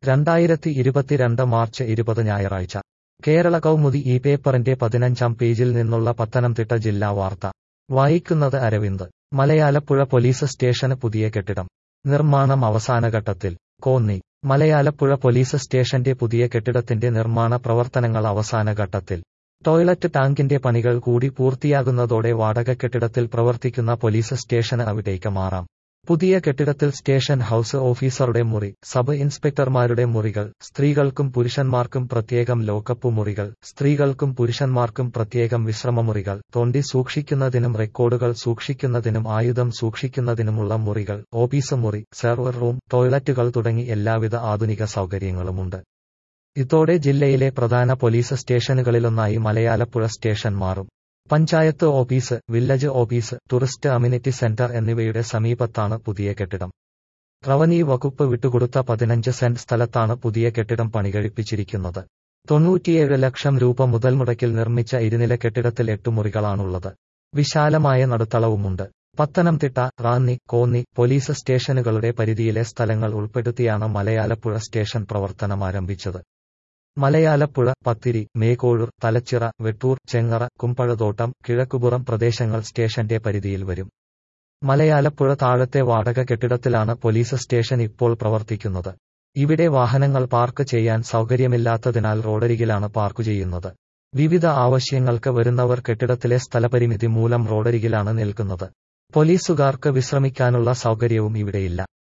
രണ്ടായിരത്തി ഇരുപത്തിരണ്ട് മാർച്ച് ഇരുപത് ഞായറാഴ്ച കേരള കൗമുദി ഈ പേപ്പറിന്റെ പതിനഞ്ചാം പേജിൽ നിന്നുള്ള പത്തനംതിട്ട ജില്ലാ വാർത്ത വായിക്കുന്നത് അരവിന്ദ് മലയാലപ്പുഴ പോലീസ് സ്റ്റേഷന് പുതിയ കെട്ടിടം നിർമ്മാണം അവസാനഘട്ടത്തിൽ കോന്നി മലയാലപ്പുഴ പോലീസ് സ്റ്റേഷന്റെ പുതിയ കെട്ടിടത്തിന്റെ നിർമ്മാണ പ്രവർത്തനങ്ങൾ അവസാന ഘട്ടത്തിൽ ടോയ്ലറ്റ് ടാങ്കിന്റെ പണികൾ കൂടി പൂർത്തിയാകുന്നതോടെ വാടക കെട്ടിടത്തിൽ പ്രവർത്തിക്കുന്ന പോലീസ് സ്റ്റേഷന് അവിടേക്ക് മാറാം പുതിയ കെട്ടിടത്തിൽ സ്റ്റേഷൻ ഹൌസ് ഓഫീസറുടെ മുറി സബ് ഇൻസ്പെക്ടർമാരുടെ മുറികൾ സ്ത്രീകൾക്കും പുരുഷന്മാർക്കും പ്രത്യേകം ലോക്കപ്പ് മുറികൾ സ്ത്രീകൾക്കും പുരുഷന്മാർക്കും പ്രത്യേകം വിശ്രമമുറികൾ തൊണ്ടി സൂക്ഷിക്കുന്നതിനും റെക്കോർഡുകൾ സൂക്ഷിക്കുന്നതിനും ആയുധം സൂക്ഷിക്കുന്നതിനുമുള്ള മുറികൾ ഓഫീസ് മുറി സെർവർ റൂം ടോയ്ലറ്റുകൾ തുടങ്ങി എല്ലാവിധ ആധുനിക സൗകര്യങ്ങളുമുണ്ട് ഇതോടെ ജില്ലയിലെ പ്രധാന പോലീസ് സ്റ്റേഷനുകളിലൊന്നായി മലയാലപ്പുഴ സ്റ്റേഷൻ മാറും panchayat office village office tourist amenity centre എന്നിവയുടെ സമീപത്താണ് പുതിയ കെട്ടിടം റവന്യൂ വകുപ്പ് വിട്ടുകൊടുത്ത പതിനഞ്ച് സെന്റ് സ്ഥലത്താണ് പുതിയ കെട്ടിടം പണികഴിപ്പിച്ചിരിക്കുന്നത് തൊണ്ണൂറ്റിയേഴ് ലക്ഷം രൂപ മുതൽ മുടക്കിൽ നിർമ്മിച്ച ഇരുനില കെട്ടിടത്തിൽ എട്ട് മുറികളാണുള്ളത് വിശാലമായ നടുത്തളവുമുണ്ട് പത്തനംതിട്ട റാന്നി കോന്നി പോലീസ് സ്റ്റേഷനുകളുടെ പരിധിയിലെ സ്ഥലങ്ങൾ ഉൾപ്പെടുത്തിയാണ് മലയാലപ്പുഴ സ്റ്റേഷൻ പ്രവർത്തനമാരംഭിച്ചത് മലയാലപ്പുഴ പത്തിരി മേക്കോഴൂർ തലച്ചിറ വെട്ടൂർ ചെങ്ങറ കുമ്പഴതോട്ടം കിഴക്കുപുറം പ്രദേശങ്ങൾ സ്റ്റേഷന്റെ പരിധിയിൽ വരും മലയാലപ്പുഴ താഴത്തെ വാടക കെട്ടിടത്തിലാണ് പോലീസ് സ്റ്റേഷൻ ഇപ്പോൾ പ്രവർത്തിക്കുന്നത് ഇവിടെ വാഹനങ്ങൾ പാർക്ക് ചെയ്യാൻ സൗകര്യമില്ലാത്തതിനാൽ റോഡരികിലാണ് പാർക്ക് ചെയ്യുന്നത് വിവിധ ആവശ്യങ്ങൾക്ക് വരുന്നവർ കെട്ടിടത്തിലെ സ്ഥലപരിമിതി മൂലം റോഡരികിലാണ് നിൽക്കുന്നത് പോലീസുകാർക്ക് വിശ്രമിക്കാനുള്ള സൗകര്യവും ഇവിടെയില്ല